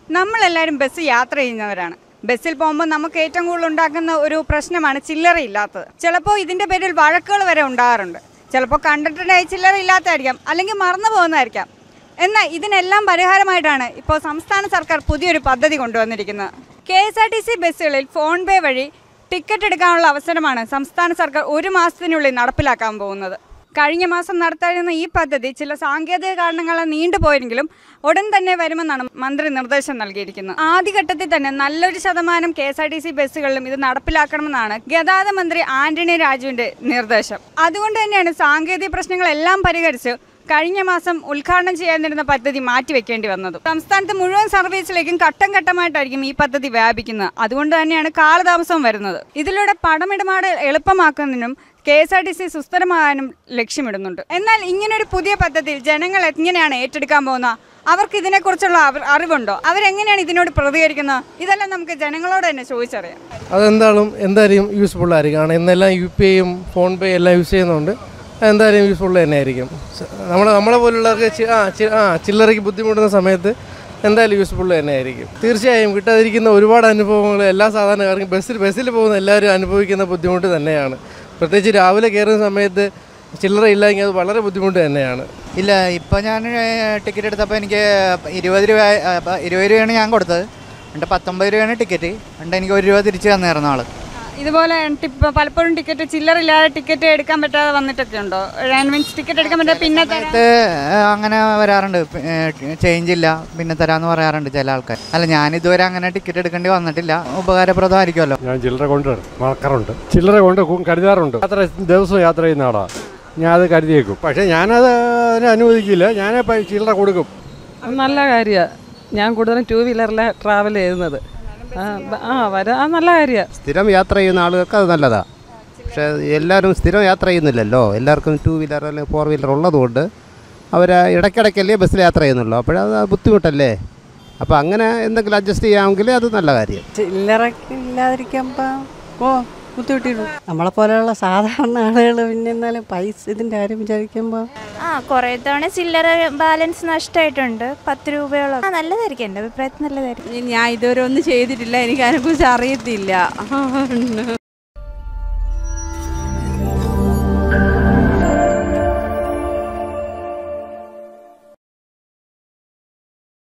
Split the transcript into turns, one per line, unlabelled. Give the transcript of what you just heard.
നമ്മളെല്ലാവരും ബസ് യാത്ര ചെയ്യുന്നവരാണ് ബസ്സിൽ പോകുമ്പോൾ നമുക്ക് ഏറ്റവും കൂടുതൽ ഉണ്ടാക്കുന്ന ഒരു പ്രശ്നമാണ് ചില്ലറ ഇല്ലാത്തത് ചിലപ്പോൾ ഇതിൻ്റെ പേരിൽ വഴക്കുകൾ വരെ ഉണ്ടാകാറുണ്ട് ചിലപ്പോൾ കണ്ടിട്ടുണ്ടായി ചില്ലറ ഇല്ലാത്തതായിരിക്കാം അല്ലെങ്കിൽ മറന്നു പോകുന്നതായിരിക്കാം എന്നാൽ ഇതിനെല്ലാം പരിഹാരമായിട്ടാണ് ഇപ്പോൾ സംസ്ഥാന സർക്കാർ പുതിയൊരു പദ്ധതി കൊണ്ടുവന്നിരിക്കുന്നത് K S R T C ബസ്സുകളിൽ ഫോൺ പേ വഴി ടിക്കറ്റ് എടുക്കാനുള്ള അവസരമാണ് സംസ്ഥാന സർക്കാർ ഒരു മാസത്തിനുള്ളിൽ നടപ്പിലാക്കാൻ പോകുന്നത് കഴിഞ്ഞ മാസം നടത്താനിരുന്ന ഈ പദ്ധതി ചില സാങ്കേതിക കാരണങ്ങളാൽ നീണ്ടുപോയെങ്കിലും ഉടൻ തന്നെ വരുമെന്നാണ് മന്ത്രി നിർദ്ദേശം നൽകിയിരിക്കുന്നത് ആദ്യഘട്ടത്തിൽ തന്നെ നല്ലൊരു ശതമാനം K S R T C ബസ്സുകളിലും ഇത് നടപ്പിലാക്കണമെന്നാണ് ഗതാഗത മന്ത്രി ആന്റണി രാജുവിന്റെ നിർദ്ദേശം അതുകൊണ്ട് തന്നെയാണ് സാങ്കേതിക പ്രശ്നങ്ങളെല്ലാം പരിഹരിച്ച് കഴിഞ്ഞ മാസം ഉദ്ഘാടനം ചെയ്യാനിരുന്ന പദ്ധതി മാറ്റിവെക്കേണ്ടി വന്നത് സംസ്ഥാനത്ത് മുഴുവൻ സർവീസിലേക്കും ഘട്ടം ഘട്ടമായിട്ടായിരിക്കും ഈ പദ്ധതി വ്യാപിക്കുന്നത് അതുകൊണ്ട് തന്നെയാണ് കാലതാമസം വരുന്നത് ഇതിലൂടെ പണമിടപാട് എളുപ്പമാക്കുന്നതിനും K S R T C സുസ്ഥിരമാകാനും ലക്ഷ്യമിടുന്നുണ്ട് എന്നാൽ ഇങ്ങനൊരു പുതിയ പദ്ധതിയിൽ ജനങ്ങൾ എങ്ങനെയാണ് ഏറ്റെടുക്കാൻ പോകുന്നത് അവർക്ക് ഇതിനെക്കുറിച്ചുള്ള അവർ- അറിവുണ്ടോ അവരെങ്ങനെയാണ് ഇതിനോട് പ്രതികരിക്കുന്നത് ഇതെല്ലാം നമുക്ക് ജനങ്ങളോട് തന്നെ ചോദിച്ചറിയാം
അതെന്തായാലും എന്തായാലും യൂസ്ഫുൾ ആയിരിക്കും കാരണം ഇന്നെല്ലാം യു പി ഐയും ഫോൺ പേ എല്ലാം യൂസ് ചെയ്യുന്നതുകൊണ്ട് എന്തായാലും യൂസ്ഫുൾ തന്നെ ആയിരിക്കും നമ്മൾ നമ്മളെ പോലുള്ളവർക്ക് ചി- ആ ചി- ആ ചില്ലറയ്ക്ക് ബുദ്ധിമുട്ടുന്ന സമയത്ത് എന്തായാലും യൂസ്ഫുൾ തന്നെ ആയിരിക്കും തീർച്ചയായും കിട്ടാതിരിക്കുന്ന ഒരുപാട് അനുഭവങ്ങൾ എല്ലാ സാധാരണക്കാർക്കും ബസ്സിൽ ബസ്സിൽ പോകുന്ന എല്ലാവരും അനുഭവിക്കുന്ന ബുദ്ധിമുട്ട് തന്നെയാണ് പ്രത്യേകിച്ച് രാവിലെ കയറുന്ന സമയത്ത് ചില്ലറ ഇല്ലെങ്കിൽ അത് വളരെ ബുദ്ധിമുട്ട് തന്നെയാണ്
ഇല്ല ഇപ്പം ഞാൻ ടിക്കറ്റ് എടുത്തപ്പോൾ എനിക്ക് ഇരുപത് രൂപ ആ, പ- ഇരുപത് രൂപയാണ് ഞാൻ കൊടുത്തത് എന്നിട്ട് പത്തൊമ്പത് രൂപയാണ് ടിക്കറ്റ് എന്നിട്ട് എനിക്ക് ഒരു രൂപ തിരിച്ച് തന്നായിരുന്നു ആള്
ഇതുപോലെ ടിപ്പ് പലപ്പോഴും ടിക്കറ്റ് ചില്ലറില്ലാതെ ടിക്കറ്റ് എടുക്കാൻ പറ്റാതെ വന്നിട്ടൊക്കെ ഉണ്ടോ മീൻസ് ടിക്കറ്റ് എടുക്കാൻ പറ്റാതെ പിന്നെ തരാം
ഇത് അങ്ങനെ വരാറുണ്ട് ചേഞ്ച് ഇല്ല പിന്നെ തരാമെന്ന് പറയാറുണ്ട് ചില ആൾക്കാർ അല്ല ഞാൻ ഇതുവരെ അങ്ങനെ ടിക്കറ്റ് എടുക്കേണ്ടി വന്നിട്ടില്ല ഉപകാരപ്രദമായിരിക്കുമല്ലോ
ഞാൻ ചില്ലറ കൊണ്ട് മറക്കാറുണ്ട് ചില്ലറ കൊണ്ട് കു- കരുതാറുണ്ട് യാത്ര ദിവസവും യാത്ര ചെയ്യുന്ന ആളാ ഞാൻ അത് കരുതിയേക്കും പക്ഷേ ഞാനത് അതിനെ അനുവദിക്കില്ല ഞാൻ പ- ചില്ലറ കൊടുക്കും
അത് നല്ല കാര്യമാണ് ഞാൻ കൂടുതലും ടൂ വീലറിലാണ് ട്രാവൽ ചെയ്യുന്നത് ആ, ബ- ആ വരാ ആ നല്ല കാര്യമാണ്
സ്ഥിരം യാത്ര ചെയ്യുന്ന ആളുകൾക്ക് അത് നല്ലതാണ് പക്ഷേ എല്ലാവരും സ്ഥിരം യാത്ര ചെയ്യുന്നില്ലല്ലോ എല്ലാവർക്കും ടു വീലർ അല്ലെങ്കിൽ ഫോർ വീലർ ഉള്ളതുകൊണ്ട് അവർ ഇടയ്ക്കിടയ്ക്കല്ലേ ബസ്സിൽ യാത്ര ചെയ്യുന്നുള്ളൂ അപ്പോഴത് ബുദ്ധിമുട്ടല്ലേ അപ്പോൾ അങ്ങനെ എന്തെങ്കിലും അഡ്ജസ്റ്റ് ചെയ്യാമെങ്കിൽ അത് നല്ല കാര്യം
ചില്ലറക്ക് ഇല്ലാതിരിക്കുമ്പോൾ ഓ ബുദ്ധിമുട്ടിടും നമ്മളെ പോലെയുള്ള സാധാരണ ആളുകൾ പിന്നെ എന്നാലും പൈസ ഇതിൻ്റെ കാര്യം വിചാരിക്കുമ്പോൾ
ആ കുറേ തവണ ചില്ലറ ബാലൻസ് നഷ്ടമായിട്ടുണ്ട് പത്ത് രൂപയോളം ആ നല്ലതായിരിക്കും എൻ്റെ അഭിപ്രായത്തിൽ നല്ലതായിരിക്കും
ഞാൻ ഇതുവരെ ഒന്നും ചെയ്തിട്ടില്ല എനിക്ക് അതിനെക്കുറിച്ച് അറിയത്തില്ല